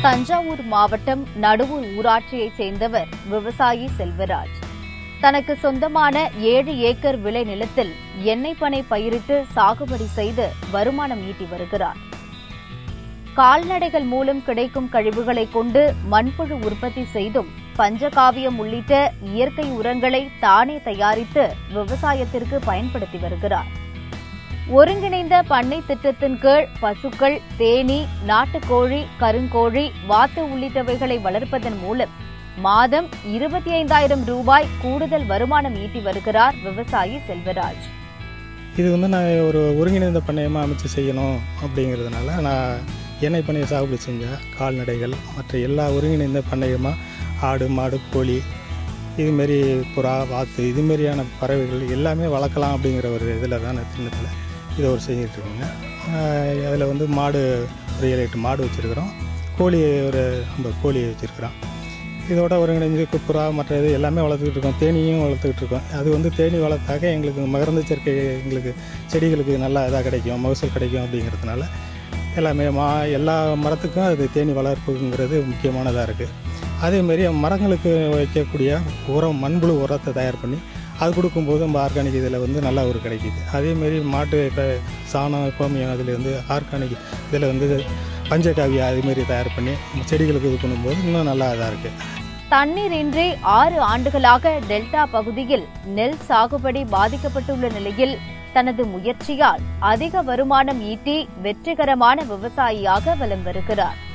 தஞ்சாவூர் மாவட்டம் நடுவூர் ஊராட்சியைச் சேர்ந்தவர் விவசாயி செல்வராஜ் தனக்கு சொந்தமான ஏழு ஏக்கர் விளை நிலத்தில் எண்ணெய் பனை பயிரிட்டு சாகுபடி செய்து வருமானம் ஈட்டி வருகிறார் கால்நடைகள் மூலம் கிடைக்கும் கழிவுகளை கொண்டு மண்புழு உற்பத்தி செய்தும் பஞ்சகாவியம் உள்ளிட்ட இயற்கை உரங்களை தானே தயாரித்து விவசாயத்திற்கு பயன்படுத்தி வருகிறார் ஒருங்கிணைந்த பண்ணை திட்டத்தின் கீழ் பசுக்கள் தேனீ நாட்டுக்கோழி கருங்கோழி வாத்து உள்ளிட்டவைகளை வளர்ப்பதன் மூலம் மாதம் இருபத்தி ஐந்தாயிரம் ரூபாய் கூடுதல் வருமானம் ஈட்டி வருகிறார் விவசாயி செல்வராஜ் இது வந்து நான் ஒரு ஒருங்கிணைந்த பண்ணையமாக அமைச்சு செய்யணும் அப்படிங்கிறதுனால நான் எண்ணெய் பண்ணையை சாகுபடி செஞ்சேன் கால்நடைகள் மற்ற எல்லா ஒருங்கிணைந்த பண்ணையமாக ஆடு மாடு கோழி இதுமாரி புறா வாத்து இதுமாரியான பறவைகள் எல்லாமே வளர்க்கலாம் அப்படிங்கிற ஒரு இதில் தான் நான் சின்னத்தில் இதை ஒரு செஞ்சுட்டு இருக்கேங்க அதில் வந்து மாடு ஒரு ஏழு எட்டு மாடு வச்சுருக்குறோம் கோழி ஒரு ஐம்பது கோழி வச்சுருக்குறோம் இதோட ஒருங்கிணைஞ்சு புறா மற்ற இது எல்லாமே வளர்த்துக்கிட்டு இருக்கோம் தேனியும் வளர்த்துக்கிட்டு இருக்கோம் அது வந்து தேனி வளர்த்தாக்க எங்களுக்கு மகரந்த சேர்க்கை எங்களுக்கு செடிகளுக்கு நல்லா இதாக கிடைக்கும் மகசூல் கிடைக்கும் அப்படிங்கிறதுனால எல்லாமே மா எல்லா மரத்துக்கும் அது தேனி வளர்ப்புங்கிறது முக்கியமானதாக இருக்குது அதேமாரி மரங்களுக்கு வைக்கக்கூடிய உரம் மண்புழு உரத்தை தயார் பண்ணி அது கொடுக்கும்போது நம்ம ஆர்கானிக் இதில் வந்து நல்லா ஒரு கிடைக்கிது அதேமாரி மாட்டு க- சாணம் கோமியம் அதில் வந்து ஆர்கானிக் இதில் வந்து பஞ்சகாவியா அதுமாரி தயார் பண்ணி செடிகளுக்கு இது பண்ணும்போது இன்னும் நல்லா இதாக இருக்குது தண்ணீரின்றி ஆறு ஆண்டுகளாக டெல்டா பகுதியில் நெல் சாகுபடி பாதிக்கப்பட்டுள்ள நிலையில் தனது முயற்சியால் அதிக வருமானம் ஈட்டி வெற்றிகரமான விவசாயியாக வலம் வருகிறார்